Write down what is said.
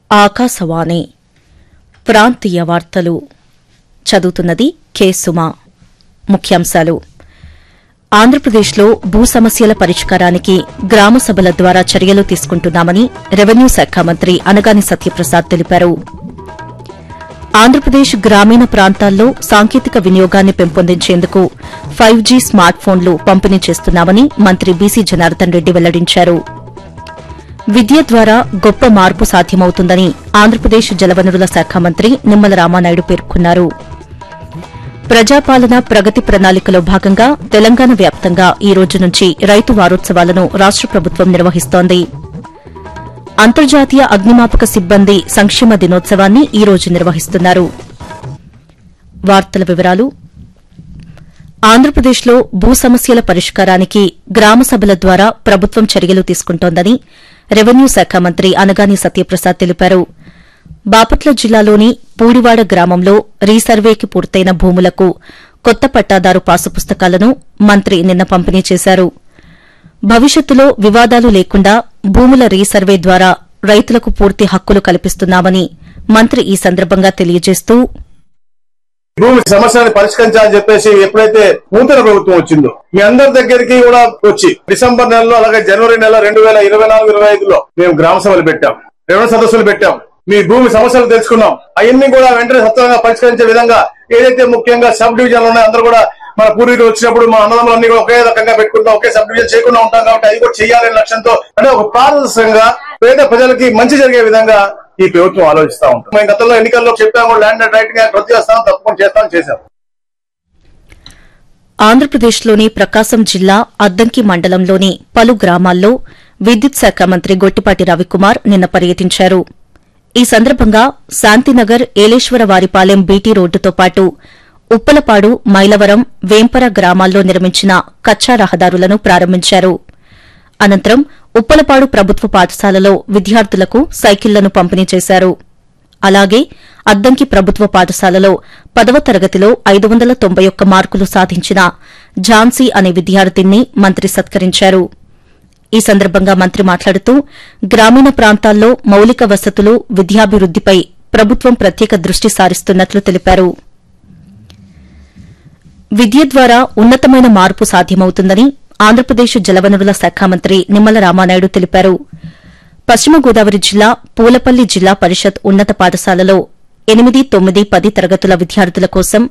ఆకాశవాణి ప్రాంతీయ వార్తలు చదువుతున్నది కె సుమా ముఖ్యాంశాలు ఆంధ్రప్రదేశ్లో భూ సమస్యల పరిష్కారానికి గ్రామ సభల ద్వారా చర్యలు తీసుకుంటున్నామని రెవెన్యూ శాఖ మంత్రి అనగాని సత్యప్రసాద్ తెలిపారు ఆంధ్రప్రదేశ్ గ్రామీణ ప్రాంతాల్లో సాంకేతిక వినియోగాన్ని పెంపొందించేందుకు ఫైవ్ జీ స్మార్ట్ ఫోన్లు పంపిణీ చేస్తున్నామని మంత్రి బీసీ జనార్దన్ రెడ్డి వెల్లడించారు విద్య ద్వారా గొప్ప మార్పు సాధ్యమవుతుందని ఆంధ్రప్రదేశ్ జలవనరుల శాఖ మంత్రి నిమ్మల రామానాయుడు పేర్కొన్నారు ప్రజాపాలన ప్రగతి ప్రణాళికలో భాగంగా తెలంగాణ వ్యాప్తంగా ఈ రోజు నుంచి రైతు వారోత్సవాలను రాష్ట ప్రభుత్వం నిర్వహిస్తోంది అంతర్జాతీయ అగ్నిమాపక సిబ్బంది సంక్షేమ దినోత్సవాన్ని ఈ రోజు నిర్వహిస్తున్నారు వార్తల వివరాలు ఆంధ్రప్రదేశ్లో భూ సమస్యల పరిష్కారానికి గ్రామ సభల ద్వారా ప్రభుత్వం చర్యలు తీసుకుంటోందని రెవెన్యూ శాఖ మంత్రి అనగాని సత్యప్రసాద్ తెలిపారు బాపట్ల జిల్లాలోని పూడివాడ గ్రామంలో రీసర్వేకి పూర్తయిన భూములకు కొత్త పట్టాదారు పాసు పుస్తకాలను మంత్రి నిన్న పంపిణీ చేశారు భవిష్యత్తులో వివాదాలు లేకుండా భూముల రీసర్వే ద్వారా రైతులకు పూర్తి హక్కులు కల్పిస్తున్నామని మంత్రి ఈ సందర్భంగా తెలియజేస్తూ భూమి సమస్యలను పరిష్కరించాలని చెప్పేసి ఎప్పుడైతే నూతన ప్రభుత్వం వచ్చిందో మీ అందరి దగ్గరికి కూడా వచ్చి డిసెంబర్ నెలలో అలాగే జనవరి నెల రెండు వేల ఇరవై నాలుగు ఇరవై ఐదులో మేము గ్రామ సభలు పెట్టాం రెవెన్యూ సదస్సులు పెట్టాం మీ భూమి సమస్యలు తెలుసుకున్నాం అవన్నీ కూడా వెంటనే సత్వరంగా పరిష్కరించే విధంగా ఏదైతే ముఖ్యంగా సబ్ డివిజన్లు ఉన్నాయో అందరూ కూడా మన పూర్వీకులు వచ్చినప్పుడు మా అన్నదమ్ములన్నీ కూడా ఒకే రకంగా పెట్టుకుంటాం ఒకే సబ్ డివిజన్ చేయకుండా ఉంటాం కాబట్టి అది కూడా చేయాలనే లక్ష్యంతో అంటే ఒక పారదర్శకంగా పేద ప్రజలకి మంచి జరిగే విధంగా ఈ ప్రభుత్వం ఆలోచిస్తా ఉంటాం మేము గతంలో ఎన్నికల్లో చెప్పాము ల్యాండ్ అండ్ రైటింగ్ యాక్ట్ రద్దు చేస్తాం తప్పకుండా చేస్తామని చేశాం ఆంధ్రప్రదేశ్లోని ప్రకాశం జిల్లా అద్దంకి మండలంలోని పలు గ్రామాల్లో విద్యుత్ శాఖ మంత్రి గొట్టిపాటి రవికుమార్ నిన్న పర్యటించారు ఈ సందర్భంగా శాంతినగర్ ఏలేశ్వరవారిపాలెం బీటీ రోడ్డుతో పాటు ఉప్పలపాడు మైలవరం వేంపర గ్రామాల్లో నిర్మించిన కచ్చా రహదారులను ప్రారంభించారు అనంతరం ఉప్పలపాడు ప్రభుత్వ పాఠశాలలో విద్యార్థులకు సైకిళ్లను పంపిణీ చేశారు అలాగే అద్దంకి ప్రభుత్వ పాఠశాలలో పదవ తరగతిలో ఐదు వందల తొంభై ఒక్క మార్కులు సాధించిన ఝాన్సీ అనే విద్యార్థిని మంత్రి సత్కరించారు ఈ సందర్భంగా మంత్రి మాట్లాడుతూ గ్రామీణ ప్రాంతాల్లో మౌలిక వసతులు విద్యాభివృద్దిపై ప్రభుత్వం ప్రత్యేక దృష్టి సారిస్తున్నట్లు తెలిపారు విద్య ద్వారా ఉన్నతమైన మార్పు సాధ్యమవుతుందని ఆంధ్రప్రదేశ్ జలవనరుల శాఖ మంత్రి నిమ్మల రామానాయుడు తెలిపారు పశ్చిమ గోదావరి జిల్లా పూలపల్లి జిల్లా పరిషత్ ఉన్నత పాఠశాలలో ఎనిమిది తొమ్మిది పది తరగతుల విద్యార్థుల కోసం